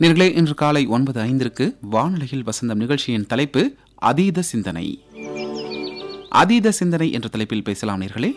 நேர்களே இன்று காலை ஒன்பது ஐந்திற்கு வானொலியில் வசந்தம் நிகழ்ச்சியின் தலைப்பு அதீத சிந்தனை அதீத சிந்தனை என்ற தலைப்பில் பேசலாம் நேர்களே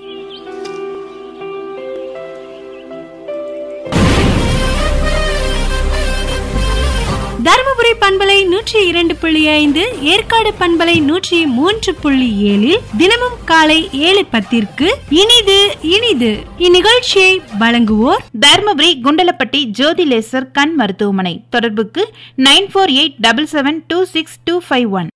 தருமபுரி பண்பலை நூற்றி இரண்டு புள்ளி ஐந்து ஏற்காடு பண்பலை நூற்றி மூன்று புள்ளி ஏழில் தினமும் காலை ஏழு பத்திற்கு இனிது இனிது இந்நிகழ்ச்சியை வழங்குவோர் தர்மபுரி குண்டலப்பட்டி ஜோதி லேசர் கண் மருத்துவமனை தொடர்புக்கு nine four eight double seven two six two five one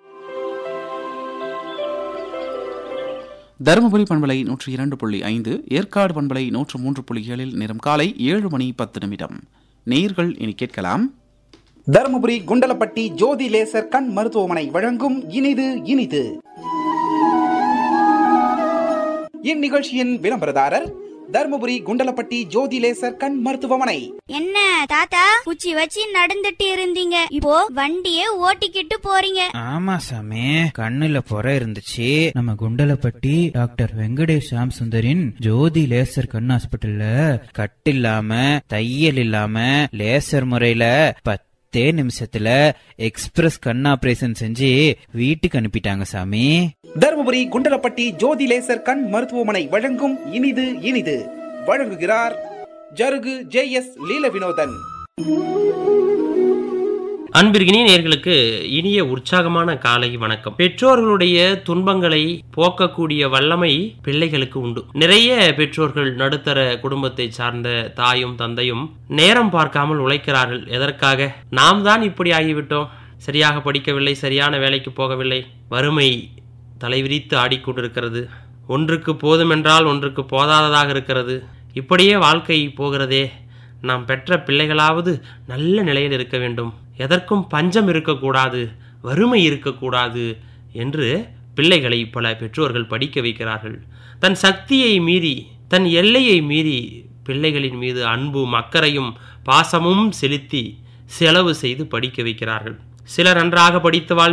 Dharmapuri பண்பலை நூற்றி இரண்டு புள்ளி ஐந்து ஏற்காடு பண்பலை நூற்று மூன்று புள்ளி ஏழில் நேரம் காலை ஏழு மணி பத்து நிமிடம் நேர்கள் இனி கேட்கலாம் தருமபுரி குண்டலப்பட்டி ஜோதி லேசர் கண் மருத்துவமனை வழங்கும் இனிது இனிது இந்நிகழ்ச்சியின் விளம்பரதாரர் தருமபுரி குண்டலப்பட்டி ஜோதி லேசர் கண் மருத்துவமனை என்ன தாத்தா குச்சி வச்சு நடந்துட்டு இருந்தீங்க இப்போ வண்டியே ஓட்டிக்கிட்டு போறீங்க ஆமா சாமி கண்ணுல புற இருந்துச்சு நம்ம குண்டலப்பட்டி டாக்டர் வெங்கடேஷ் சாம் சுந்தரின் ஜோதி லேசர் கண் ஹாஸ்பிட்டல்ல கட்டு இல்லாம தையல் இல்லாம லேசர் முறையில பத்தே நிமிஷத்துல எக்ஸ்பிரஸ் கண் ஆபரேஷன் செஞ்சு வீட்டுக்கு அனுப்பிட்டாங்க சாமி தருமபுரி குண்டலப்பட்டி ஜோதி லேசர் கண் மருத்துவமனை வழங்கும் இனிது இனிது வழங்குகிறார் ஜருகு ஜே எஸ் லீல வினோதன் அன்பிற்கினிய நேர்களுக்கு இனிய உற்சாகமான காலை வணக்கம் பெற்றோர்களுடைய துன்பங்களை போக்கக்கூடிய வல்லமை பிள்ளைகளுக்கு உண்டு நிறைய பெற்றோர்கள் நடுத்தர குடும்பத்தை சார்ந்த தாயும் தந்தையும் நேரம் பார்க்காமல் உழைக்கிறார்கள் எதற்காக நாம் தான் இப்படி ஆகிவிட்டோம் சரியாக படிக்கவில்லை சரியான வேலைக்கு போகவில்லை வறுமை தலைவிரித்து ஆடிக்கொண்டிருக்கிறது ஒன்றுக்கு போதுமென்றால் ஒன்றுக்கு போதாததாக இருக்கிறது இப்படியே வாழ்க்கை போகிறதே நாம் பெற்ற பிள்ளைகளாவது நல்ல நிலையில் இருக்க வேண்டும் எதற்கும் பஞ்சம் இருக்கக்கூடாது வறுமை இருக்கக்கூடாது என்று பிள்ளைகளை பல பெற்றோர்கள் படிக்க வைக்கிறார்கள் தன் சக்தியை மீறி தன் எல்லையை மீறி பிள்ளைகளின் மீது அன்பும் அக்கறையும் பாசமும் செலுத்தி செலவு செய்து படிக்க வைக்கிறார்கள் சிலர் நன்றாக படித்து வாழ்